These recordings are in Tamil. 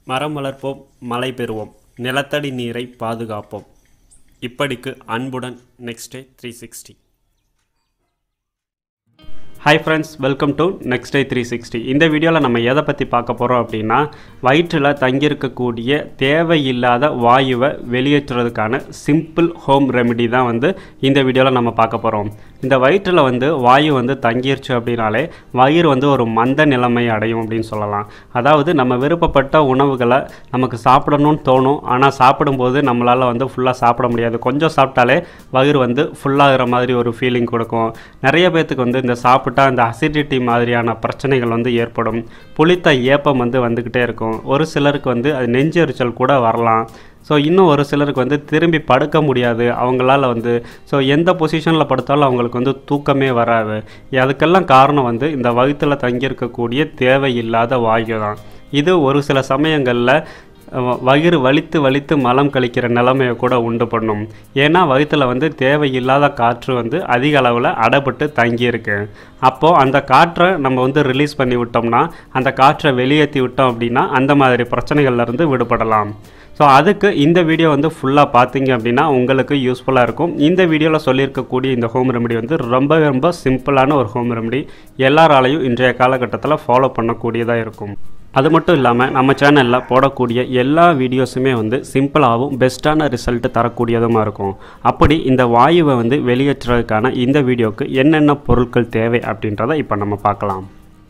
மரம் வளர்ப்போம் மழை பெறுவோம் நிலத்தடி நீரை பாதுகாப்போம் இப்படிக்கு அன்புடன் next day three sixty hi friends welcome to next day three sixty இந்த வீடியோவில் நம்ம எதை பற்றி பார்க்க போகிறோம் அப்படின்னா வயிற்றில் தங்கியிருக்கக்கூடிய தேவையில்லாத வாயுவை வெளியேற்றுறதுக்கான சிம்பிள் ஹோம் ரெமெடி தான் வந்து இந்த வீடியோவில் நம்ம பார்க்க போகிறோம் இந்த வயிற்றில் வந்து வாயு வந்து தங்கிருச்சு அப்படின்னாலே வயிறு வந்து ஒரு மந்த நிலைமை அடையும் அப்படின்னு சொல்லலாம் அதாவது நம்ம விருப்பப்பட்ட உணவுகளை நமக்கு சாப்பிடணும்னு தோணும் ஆனால் சாப்பிடும்போது நம்மளால் வந்து ஃபுல்லாக சாப்பிட முடியாது கொஞ்சம் சாப்பிட்டாலே வயிறு வந்து ஃபுல்லாகிற மாதிரி ஒரு ஃபீலிங் கொடுக்கும் நிறைய பேர்த்துக்கு வந்து இந்த சாப்பிட்டா இந்த அசிடிட்டி மாதிரியான பிரச்சனைகள் வந்து ஏற்படும் புளித்த ஏப்பம் வந்து வந்துக்கிட்டே இருக்கும் ஒரு சிலருக்கு வந்து அது நெஞ்செரிச்சல் கூட வரலாம் ஸோ இன்னும் ஒரு சிலருக்கு வந்து திரும்பி படுக்க முடியாது அவங்களால வந்து ஸோ எந்த பொசிஷனில் படுத்தாலும் அவங்களுக்கு வந்து தூக்கமே வராது அதுக்கெல்லாம் காரணம் வந்து இந்த வயிற்றில் தங்கியிருக்கக்கூடிய தேவையில்லாத வாயு தான் இது ஒரு சில சமயங்களில் அஹ் வயிறு வலித்து வலித்து மலம் கழிக்கிற நிலைமையை கூட உண்டு பண்ணும் ஏன்னா வயிற்றில் வந்து தேவையில்லாத காற்று வந்து அதிக அளவில் அடைபட்டு தங்கியிருக்கு அப்போது அந்த காற்றை நம்ம வந்து ரிலீஸ் பண்ணி விட்டோம்னா அந்த காற்றை வெளியேற்றி விட்டோம் அப்படின்னா அந்த மாதிரி பிரச்சனைகள்லேருந்து விடுபடலாம் ஸோ அதுக்கு இந்த வீடியோ வந்து ஃபுல்லாக பார்த்தீங்க அப்படின்னா உங்களுக்கு யூஸ்ஃபுல்லாக இருக்கும் இந்த வீடியோவில் சொல்லியிருக்கக்கூடிய இந்த ஹோம் ரெமெடி வந்து ரொம்ப ரொம்ப சிம்பிளான ஒரு ஹோம் ரெமெடி எல்லாராலையும் இன்றைய காலகட்டத்தில் ஃபாலோ பண்ணக்கூடியதாக இருக்கும் அது மட்டும் இல்லாமல் நம்ம சேனலில் போடக்கூடிய எல்லா வீடியோஸுமே வந்து சிம்பிளாகவும் பெஸ்ட்டான ரிசல்ட் தரக்கூடியதுமாக இருக்கும் அப்படி இந்த வாயுவை வந்து வெளியேற்றுறதுக்கான இந்த வீடியோவுக்கு என்னென்ன பொருட்கள் தேவை அப்படின்றத இப்போ நம்ம பார்க்கலாம்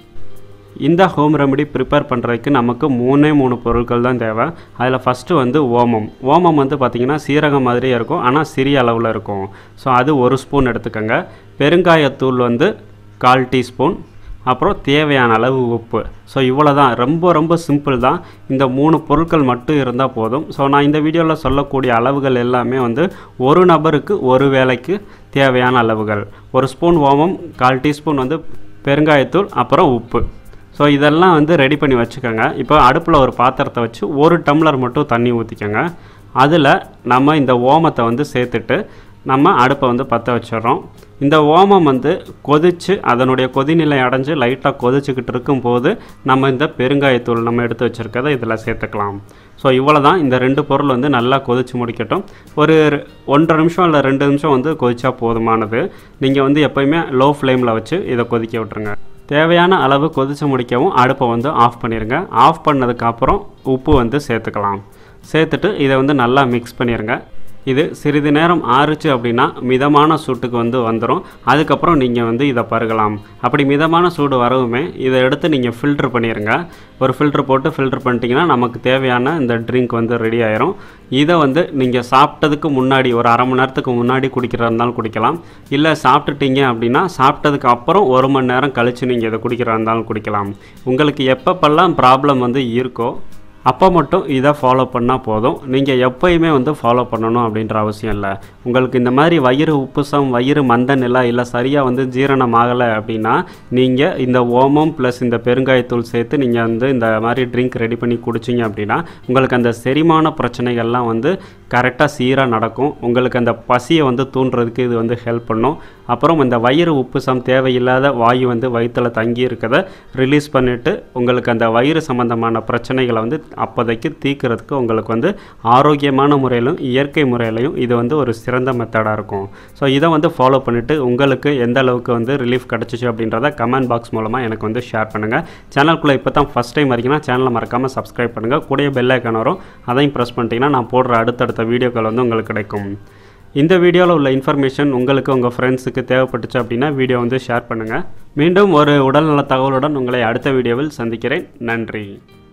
இந்த ஹோம் ரெமெடி ப்ரிப்பேர் பண்ணுறதுக்கு நமக்கு மூணே மூணு பொருட்கள் தான் தேவை அதில் ஃபஸ்ட்டு வந்து ஓமம் ஓமம் வந்து பார்த்திங்கன்னா சீரகம் மாதிரியே இருக்கும் ஆனால் சிறிய அளவில் இருக்கும் ஸோ அது ஒரு ஸ்பூன் எடுத்துக்கோங்க பெருங்காயத்தூள் வந்து கால் டீஸ்பூன் அப்புறம் தேவையான அளவு உப்பு ஸோ இவ்வளோ தான் ரொம்ப ரொம்ப சிம்பிள் தான் இந்த மூணு பொருட்கள் மட்டும் இருந்தால் போதும் ஸோ நான் இந்த வீடியோவில் சொல்லக்கூடிய அளவுகள் எல்லாமே வந்து ஒரு நபருக்கு ஒரு வேளைக்கு தேவையான அளவுகள் ஒரு ஸ்பூன் ஓமம் கால் டீஸ்பூன் வந்து பெருங்காயத்தூள் அப்புறம் உப்பு ஸோ இதெல்லாம் வந்து ரெடி பண்ணி வச்சுக்கோங்க இப்போ அடுப்பில் ஒரு பாத்திரத்தை வச்சு ஒரு டம்ளர் மட்டும் தண்ணி ஊற்றிக்கோங்க அதில் நம்ம இந்த ஓமத்தை வந்து சேர்த்துட்டு நம்ம அடுப்பை வந்து பற்ற வச்சிடுறோம் இந்த ஓமம் வந்து கொதித்து அதனுடைய கொதிநிலை அடைஞ்சு லைட்டாக கொதிச்சுக்கிட்டு இருக்கும்போது நம்ம இந்த பெருங்காயத்தூள் நம்ம எடுத்து வச்சுருக்கதை இதில் சேர்த்துக்கலாம் ஸோ இவ்வளோ தான் இந்த ரெண்டு பொருள் வந்து நல்லா கொதிச்சு முடிக்கட்டும் ஒரு ரெ- ஒன்றரை நிமிஷம் இல்லை ரெண்டு நிமிஷம் வந்து கொதிச்சா போதுமானது நீங்கள் வந்து எப்போயுமே லோ ஃப்ளேமில் வச்சு இதை கொதிக்க விட்டுருங்க தேவையான அளவு கொதிச்சு முடிக்கவும் அடுப்பை வந்து ஆஃப் பண்ணிடுங்க ஆஃப் பண்ணதுக்கப்புறம் உப்பு வந்து சேர்த்துக்கலாம் சேர்த்துட்டு இதை வந்து நல்லா மிக்ஸ் பண்ணிடுங்க இது சிறிது நேரம் ஆறுச்சு அப்படின்னா மிதமான சூட்டுக்கு வந்து வந்துடும் அதுக்கப்புறம் நீங்கள் வந்து இதை பருகலாம் அப்படி மிதமான சூடு வரவுமே இதை எடுத்து நீங்கள் ஃபில்ட்ரு பண்ணிடுங்க ஒரு ஃபில்ட்ரு போட்டு ஃபில்ட்ரு பண்ணிட்டீங்கன்னா நமக்கு தேவையான இந்த ட்ரிங்க் வந்து ரெடி ஆயிரும் இதை வந்து நீங்கள் சாப்பிட்டதுக்கு முன்னாடி ஒரு அரை மணி நேரத்துக்கு முன்னாடி குடிக்கிறதா இருந்தாலும் குடிக்கலாம் இல்லை சாப்பிட்டுட்டீங்க அப்படின்னா சாப்பிட்டதுக்கு அப்புறம் ஒரு மணி நேரம் கழித்து நீங்கள் இதை குடிக்கிறதா இருந்தாலும் குடிக்கலாம் உங்களுக்கு எப்பப்பெல்லாம் ப்ராப்ளம் வந்து இருக்கோ அப்போ மட்டும் இதை ஃபாலோ பண்ணால் போதும் நீங்கள் எப்பயுமே வந்து ஃபாலோ பண்ணணும் அப்படின்ற அவசியம் இல்லை உங்களுக்கு இந்த மாதிரி வயிறு உப்புசம் வயிறு மந்த நிலை இல்லை சரியாக வந்து ஜீரணம் ஆகலை அப்படின்னா நீங்கள் இந்த ஓமம் ப்ளஸ் இந்த பெருங்காயத்தூள் சேர்த்து நீங்கள் வந்து இந்த மாதிரி ட்ரிங்க் ரெடி பண்ணி குடிச்சிங்க அப்படின்னா உங்களுக்கு அந்த செரிமான பிரச்சனைகள்லாம் வந்து கரெக்டாக சீராக நடக்கும் உங்களுக்கு அந்த பசியை வந்து தூண்டுறதுக்கு இது வந்து ஹெல்ப் பண்ணும் அப்புறம் இந்த வயிறு உப்புசம் தேவையில்லாத வாயு வந்து வயிற்றில் தங்கி இருக்கதை ரிலீஸ் பண்ணிவிட்டு உங்களுக்கு அந்த வயிறு சம்மந்தமான பிரச்சனைகளை வந்து அப்போதைக்கு தீர்க்கறதுக்கு உங்களுக்கு வந்து ஆரோக்கியமான முறையிலும் இயற்கை முறையிலையும் இது வந்து ஒரு சிறந்த மெத்தடாக இருக்கும் ஸோ இதை வந்து ஃபாலோ பண்ணிவிட்டு உங்களுக்கு எந்த அளவுக்கு வந்து ரிலீஃப் கிடச்சிச்சு அப்படின்றத கமெண்ட் பாக்ஸ் மூலமாக எனக்கு வந்து ஷேர் பண்ணுங்கள் சேனலுக்குள்ளே இப்போ தான் ஃபஸ்ட் டைம் வரீங்கன்னா சேனலை மறக்காமல் சப்ஸ்கிரைப் பண்ணுங்கள் கூடிய பெல் ஐக்கான் வரும் அதையும் ப்ரெஸ் பண்ணிட்டீங்கன்னா நான் போடுற அடுத்தடுத்த வீடியோக்கள் வந்து உங்களுக்கு கிடைக்கும் இந்த வீடியோவில் உள்ள இன்ஃபர்மேஷன் உங்களுக்கு உங்கள் ஃப்ரெண்ட்ஸுக்கு தேவைப்பட்டுச்சு அப்படின்னா வீடியோ வந்து ஷேர் பண்ணுங்கள் மீண்டும் ஒரு உடல்நல தகவலுடன் உங்களை அடுத்த வீடியோவில் சந்திக்கிறேன் நன்றி